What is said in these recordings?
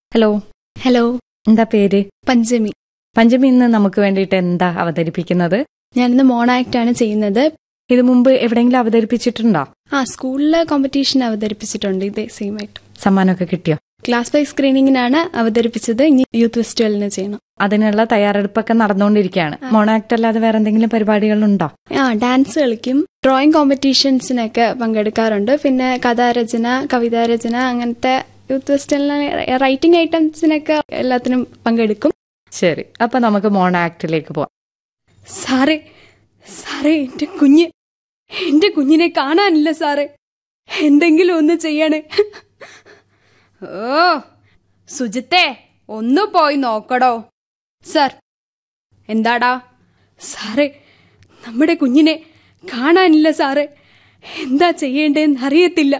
hello hello എന്താ പേര് പഞ്ചമി പഞ്ചമി ഇന്ന് നമുക്ക് വേണ്ടിയിട്ട് എന്താ അവതരിപ്പിക്കുന്നത് ഞാനിന്ന് മോണാക്ട് ആണ് ചെയ്യുന്നത് ഇത് മുമ്പ് എവിടെയെങ്കിലും അവതരിപ്പിച്ചിട്ടുണ്ടോ ആ സ്കൂളിലെ കോമ്പറ്റീഷൻ അവതരിപ്പിച്ചിട്ടുണ്ട് ഇതേ സെയിം ആയിട്ട് സമ്മാനമൊക്കെ കിട്ടിയോ ക്ലാസ് വൈസ് സ്ക്രീനിങ്ങിനാണ് അവതരിപ്പിച്ചത് ഇനി യൂത്ത് ഫെസ്റ്റിവലിന് ചെയ്യണം അതിനുള്ള തയ്യാറെടുപ്പൊക്കെ നടന്നുകൊണ്ടിരിക്കുകയാണ് മോണാക്ട് അല്ലാതെ വേറെ എന്തെങ്കിലും പരിപാടികളുണ്ടോ ആ ഡാൻസ് കളിക്കും ഡ്രോയിങ് കോമ്പറ്റീഷൻസിനൊക്കെ പങ്കെടുക്കാറുണ്ട് പിന്നെ കഥാരചന കവിതാരചന അങ്ങനത്തെ യൂത്ത് ഫെസ്റ്റിവലിന് റൈറ്റിംഗ് ഐറ്റംസിനൊക്കെ എല്ലാത്തിനും പങ്കെടുക്കും ശരി അപ്പൊ നമുക്ക് മോണാക്ടിലേക്ക് പോവാം സാറേ സാറേ എന്റെ കുഞ്ഞ് എന്റെ കുഞ്ഞിനെ കാണാനില്ല സാറേ എന്തെങ്കിലും ഒന്ന് ചെയ്യണേ ഓ സുജിത്തെ ഒന്ന് പോയി നോക്കടോ സാർ എന്താടാ സാറേ നമ്മുടെ കുഞ്ഞിനെ കാണാനില്ല സാറേ എന്താ ചെയ്യേണ്ടതെന്ന് അറിയത്തില്ല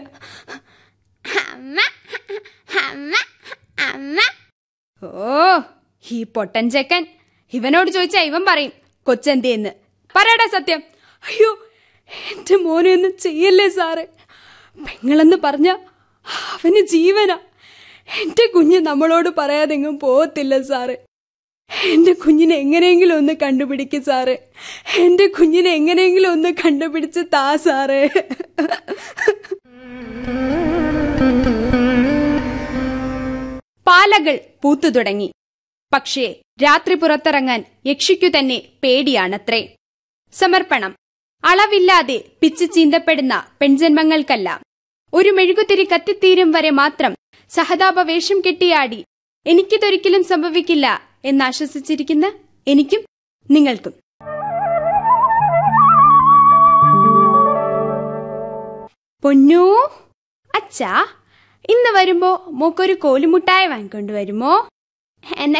ഓ ഈ പൊട്ടൻ ചെക്കൻ ഇവനോട് ചോദിച്ചാ ഇവൻ പറയും കൊച്ചെന്തേന്ന് പറയടാ സത്യം അയ്യോ എന്റെ മോനെ ഒന്നും ചെയ്യല്ലേ സാറേ പെങ്ങളെന്ന് പറഞ്ഞ അവന് ജീവനാ എന്റെ കുഞ്ഞ് നമ്മളോട് പറയാതെങ്ങും പോകത്തില്ല സാറേ എന്റെ കുഞ്ഞിനെ എങ്ങനെയെങ്കിലും ഒന്ന് കണ്ടുപിടിക്കും സാറേ എന്റെ കുഞ്ഞിനെ എങ്ങനെയെങ്കിലും ഒന്ന് കണ്ടുപിടിച്ച് താ സാറേ പാലകൾ പൂത്തു തുടങ്ങി പക്ഷേ രാത്രി പുറത്തിറങ്ങാൻ യക്ഷിക്കു തന്നെ പേടിയാണത്രേ സമർപ്പണം അളവില്ലാതെ പിച്ചു ചീന്തപ്പെടുന്ന പെൺജന്മങ്ങൾക്കല്ല ഒരു മെഴുകുതിരി കത്തിത്തീരും വരെ മാത്രം സഹതാപ വേഷം കെട്ടിയാടി എനിക്കിതൊരിക്കലും സംഭവിക്കില്ല എന്നാശ്വസിച്ചിരിക്കുന്ന എനിക്കും നിങ്ങൾക്കും പൊന്നൂ അച്ഛാ ഇന്ന് വരുമ്പോ മോക്കൊരു കോലുമുട്ടായ വാങ്ങിക്കൊണ്ട് വരുമോ എന്നെ